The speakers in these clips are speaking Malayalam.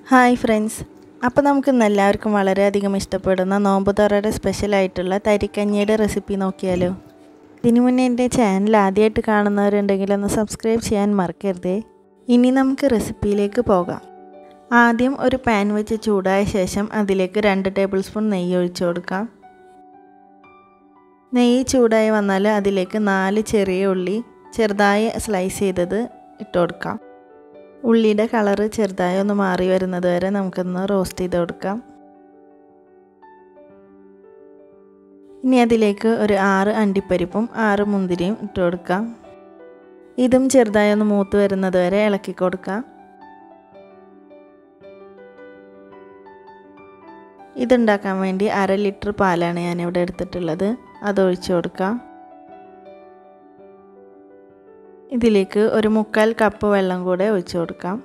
ഹായ് ഫ്രണ്ട്സ് അപ്പോൾ നമുക്ക് ഇന്ന് എല്ലാവർക്കും വളരെയധികം ഇഷ്ടപ്പെടുന്ന നോമ്പുതുറയുടെ സ്പെഷ്യലായിട്ടുള്ള തരിക്കഞ്ഞിയുടെ റെസിപ്പി നോക്കിയാലോ ഇതിനു മുന്നേ എൻ്റെ ചാനൽ ആദ്യമായിട്ട് കാണുന്നവരുണ്ടെങ്കിൽ ഒന്ന് സബ്സ്ക്രൈബ് ചെയ്യാൻ മറക്കരുതേ ഇനി നമുക്ക് റെസിപ്പിയിലേക്ക് പോകാം ആദ്യം ഒരു പാൻ വെച്ച് ചൂടായ ശേഷം അതിലേക്ക് രണ്ട് ടേബിൾ സ്പൂൺ നെയ്യ് ഒഴിച്ചു കൊടുക്കാം നെയ്യ് ചൂടായി വന്നാൽ അതിലേക്ക് നാല് ചെറിയ ഉള്ളി ചെറുതായി സ്ലൈസ് ചെയ്തത് ഇട്ട് കൊടുക്കാം ഉള്ളിയുടെ കളറ് ചെറുതായി ഒന്ന് മാറി വരുന്നത് വരെ നമുക്കൊന്ന് റോസ്റ്റ് ചെയ്ത് കൊടുക്കാം ഇനി അതിലേക്ക് ഒരു ആറ് അണ്ടിപ്പരിപ്പും ആറ് മുന്തിരിയും ഇട്ട് കൊടുക്കാം ഇതും ചെറുതായി ഒന്ന് മൂത്ത് വരുന്നത് വരെ ഇളക്കി കൊടുക്കാം ഇതുണ്ടാക്കാൻ വേണ്ടി അര ലിറ്റർ പാലാണ് ഞാനിവിടെ എടുത്തിട്ടുള്ളത് അത് ഒഴിച്ചു കൊടുക്കാം ഇതിലേക്ക് ഒരു മുക്കാൽ കപ്പ് വെള്ളം കൂടെ ഒഴിച്ചു കൊടുക്കാം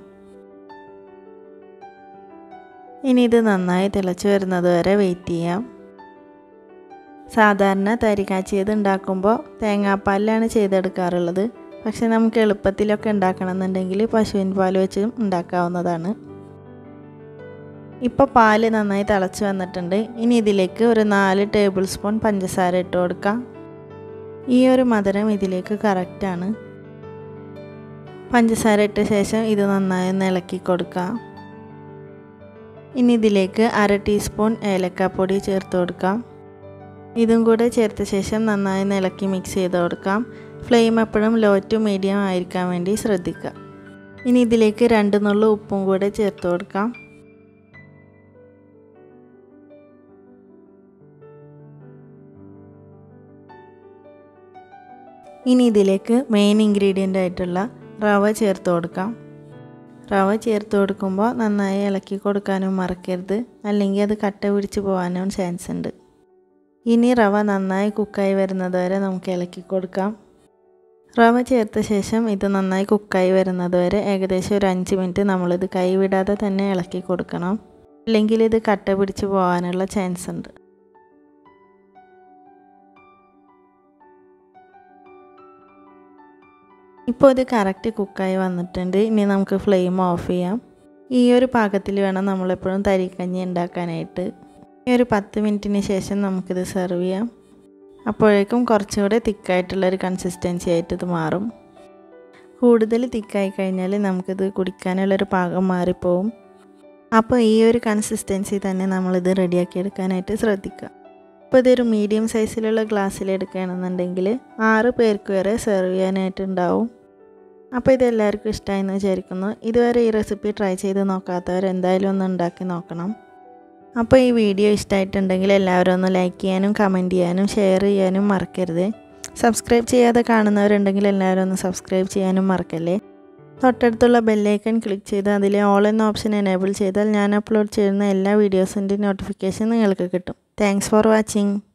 ഇനി ഇത് നന്നായി തിളച്ച് വരുന്നത് വരെ വെയിറ്റ് ചെയ്യാം സാധാരണ തരി കാച്ചിയത് ഉണ്ടാക്കുമ്പോൾ തേങ്ങാപ്പാലിലാണ് ചെയ്തെടുക്കാറുള്ളത് പക്ഷെ നമുക്ക് എളുപ്പത്തിലൊക്കെ ഉണ്ടാക്കണമെന്നുണ്ടെങ്കിൽ പശുവിൻ പാൽ വെച്ച് ഉണ്ടാക്കാവുന്നതാണ് ഇപ്പോൾ പാല് നന്നായി തിളച്ച് വന്നിട്ടുണ്ട് ഇനി ഇതിലേക്ക് ഒരു നാല് ടേബിൾ സ്പൂൺ പഞ്ചസാര ഇട്ട് കൊടുക്കാം ഈ ഒരു മധുരം ഇതിലേക്ക് കറക്റ്റാണ് പഞ്ചസാര ഇട്ട ശേഷം ഇത് നന്നായി ഒന്ന് ഇളക്കി കൊടുക്കാം ഇനി ഇതിലേക്ക് അര ടീസ്പൂൺ ഏലക്കാപ്പൊടി ചേർത്ത് കൊടുക്കാം ഇതും കൂടെ ചേർത്ത ശേഷം നന്നായി ഒന്ന് ഇളക്കി മിക്സ് ചെയ്ത് കൊടുക്കാം ഫ്ലെയിം എപ്പോഴും ലോ ടു മീഡിയം ആയിരിക്കാൻ വേണ്ടി ശ്രദ്ധിക്കുക ഇനി ഇതിലേക്ക് രണ്ട് നുള്ളു ഉപ്പും കൂടെ ചേർത്ത് കൊടുക്കാം ഇനി ഇതിലേക്ക് മെയിൻ ഇൻഗ്രീഡിയൻ്റ് ആയിട്ടുള്ള റവ ചേർത്ത് കൊടുക്കാം റവ ചേർത്ത് കൊടുക്കുമ്പോൾ നന്നായി ഇളക്കി കൊടുക്കാനും മറക്കരുത് അല്ലെങ്കിൽ അത് കട്ട പിടിച്ച് പോകാനും ചാൻസ് ഉണ്ട് ഇനി റവ നന്നായി കുക്കായി വരുന്നത് വരെ നമുക്ക് ഇളക്കി കൊടുക്കാം റവ ചേർത്ത ശേഷം ഇത് നന്നായി കുക്കായി വരുന്നത് വരെ ഏകദേശം ഒരു അഞ്ച് മിനിറ്റ് നമ്മളിത് കൈവിടാതെ തന്നെ ഇളക്കി കൊടുക്കണം അല്ലെങ്കിൽ ഇത് കട്ട പിടിച്ച് പോകാനുള്ള ചാൻസ് ഉണ്ട് ഇപ്പോൾ ഇത് കറക്റ്റ് കുക്കായി വന്നിട്ടുണ്ട് ഇനി നമുക്ക് ഫ്ലെയിം ഓഫ് ചെയ്യാം ഈ ഒരു പാകത്തിൽ വേണം നമ്മളെപ്പോഴും തരിക്കഞ്ഞി ഉണ്ടാക്കാനായിട്ട് ഈ ഒരു പത്ത് മിനിറ്റിന് ശേഷം നമുക്കിത് സെർവ് ചെയ്യാം അപ്പോഴേക്കും കുറച്ചുകൂടെ തിക്കായിട്ടുള്ളൊരു കൺസിസ്റ്റൻസി ആയിട്ട് ഇത് മാറും കൂടുതൽ തിക്കായി കഴിഞ്ഞാൽ നമുക്കിത് കുടിക്കാനുള്ളൊരു പാകം മാറിപ്പോവും അപ്പോൾ ഈ ഒരു കൺസിസ്റ്റൻസി തന്നെ നമ്മളിത് റെഡിയാക്കി എടുക്കാനായിട്ട് ശ്രദ്ധിക്കുക അപ്പോൾ ഇതൊരു മീഡിയം സൈസിലുള്ള ഗ്ലാസ്സിൽ എടുക്കുകയാണെന്നുണ്ടെങ്കിൽ ആറ് പേർക്ക് വരെ സെർവ് ചെയ്യാനായിട്ടുണ്ടാവും അപ്പോൾ ഇത് എല്ലാവർക്കും ഇഷ്ടമായെന്ന് വിചാരിക്കുന്നു ഇതുവരെ ഈ റെസിപ്പി ട്രൈ ചെയ്ത് നോക്കാത്തവർ എന്തായാലും ഒന്ന് ഉണ്ടാക്കി നോക്കണം അപ്പോൾ ഈ വീഡിയോ ഇഷ്ടമായിട്ടുണ്ടെങ്കിൽ എല്ലാവരും ഒന്ന് ലൈക്ക് ചെയ്യാനും കമൻറ്റ് ചെയ്യാനും ഷെയർ ചെയ്യാനും മറക്കരുത് സബ്സ്ക്രൈബ് ചെയ്യാതെ കാണുന്നവരുണ്ടെങ്കിൽ എല്ലാവരും ഒന്ന് സബ്സ്ക്രൈബ് ചെയ്യാനും മറക്കല്ലേ തൊട്ടടുത്തുള്ള ബെല്ലൈക്കൺ ക്ലിക്ക് ചെയ്ത് അതിലെ ഓൾ എന്ന ഓപ്ഷൻ എനേബിൾ ചെയ്താൽ ഞാൻ അപ്ലോഡ് ചെയ്യുന്ന എല്ലാ വീഡിയോസിൻ്റെ നോട്ടിഫിക്കേഷൻ നിങ്ങൾക്ക് കിട്ടും താങ്ക്സ് ഫോർ വാച്ചിങ്